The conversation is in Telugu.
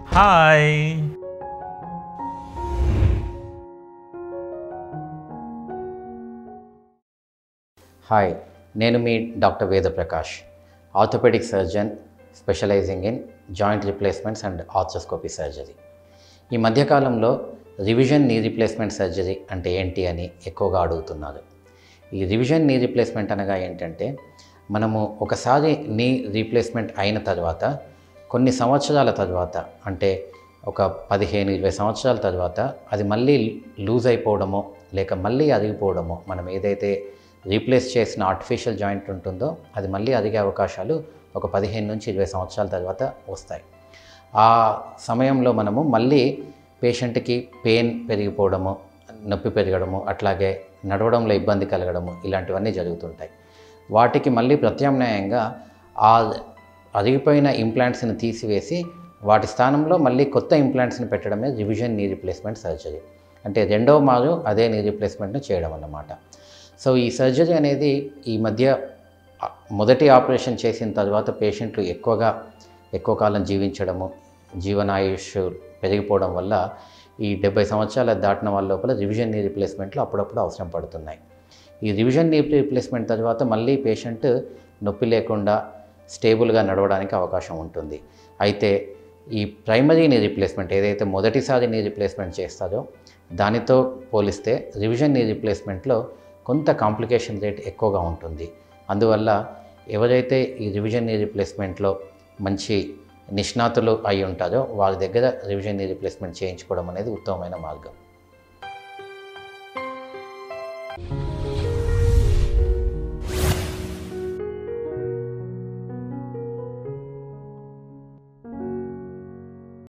హాయ్ హాయ్ నేను మీ doctor Vedaprakash orthopedic surgeon specializing in joint replacements and arthroscopy surgery ఈ మధ్యకాలంలో రివిజన్ నీ రీప్లేస్మెంట్ సర్జరీ అంటే ఏంటి అని ఎక్కువగా అడుగుతున్నారు ఈ రివిజన్ నీ రీప్లేస్మెంట్ అనగా ఏంటంటే మనము ఒకసారి నీ రీప్లేస్మెంట్ అయిన తర్వాత కొన్ని సంవత్సరాల తర్వాత అంటే ఒక పదిహేను ఇరవై సంవత్సరాల తర్వాత అది మళ్ళీ లూజ్ అయిపోవడమో లేక మళ్ళీ అరిగిపోవడమో మనం ఏదైతే రీప్లేస్ చేసిన ఆర్టిఫిషియల్ జాయింట్ ఉంటుందో అది మళ్ళీ అరిగే అవకాశాలు ఒక పదిహేను నుంచి ఇరవై సంవత్సరాల తర్వాత వస్తాయి ఆ సమయంలో మనము మళ్ళీ పేషెంట్కి పెయిన్ పెరిగిపోవడము నొప్పి పెరగడము అట్లాగే నడవడంలో ఇబ్బంది కలగడము ఇలాంటివన్నీ జరుగుతుంటాయి వాటికి మళ్ళీ ప్రత్యామ్నాయంగా ఆ అరిగిపోయిన ఇంప్లాంట్స్ని తీసివేసి వాటి స్థానంలో మళ్ళీ కొత్త ఇంప్లాంట్స్ని పెట్టడమే రివిజన్ నీ రీప్లేస్మెంట్ సర్జరీ అంటే రెండవ మారు అదే నీ రీప్లేస్మెంట్ని చేయడం అన్నమాట సో ఈ సర్జరీ అనేది ఈ మధ్య ఆ, మొదటి ఆపరేషన్ చేసిన తర్వాత పేషెంట్లు ఎక్కువగా ఎక్కువ కాలం జీవించడము జీవనాయుష్ పెరిగిపోవడం వల్ల ఈ డెబ్బై సంవత్సరాలు దాటిన వాళ్ళ లోపల రివిజన్ నీ రీప్లేస్మెంట్లు అప్పుడప్పుడు అవసరం పడుతున్నాయి ఈ రివిజన్ నీ రీప్లేస్మెంట్ తర్వాత మళ్ళీ పేషెంట్ నొప్పి లేకుండా స్టేబుల్గా నడవడానికి అవకాశం ఉంటుంది అయితే ఈ ప్రైమరీ నీ రీప్లేస్మెంట్ ఏదైతే మొదటిసారి నీ రీప్లేస్మెంట్ చేస్తారో దానితో పోలిస్తే రివిజన్ నీ రీప్లేస్మెంట్లో కొంత కాంప్లికేషన్ రేట్ ఎక్కువగా ఉంటుంది అందువల్ల ఎవరైతే ఈ రివిజన్ నీ రీప్లేస్మెంట్లో మంచి నిష్ణాతులు అయి ఉంటారో వారి దగ్గర రివిజన్ నీ రీప్లేస్మెంట్ చేయించుకోవడం అనేది ఉత్తమమైన మార్గం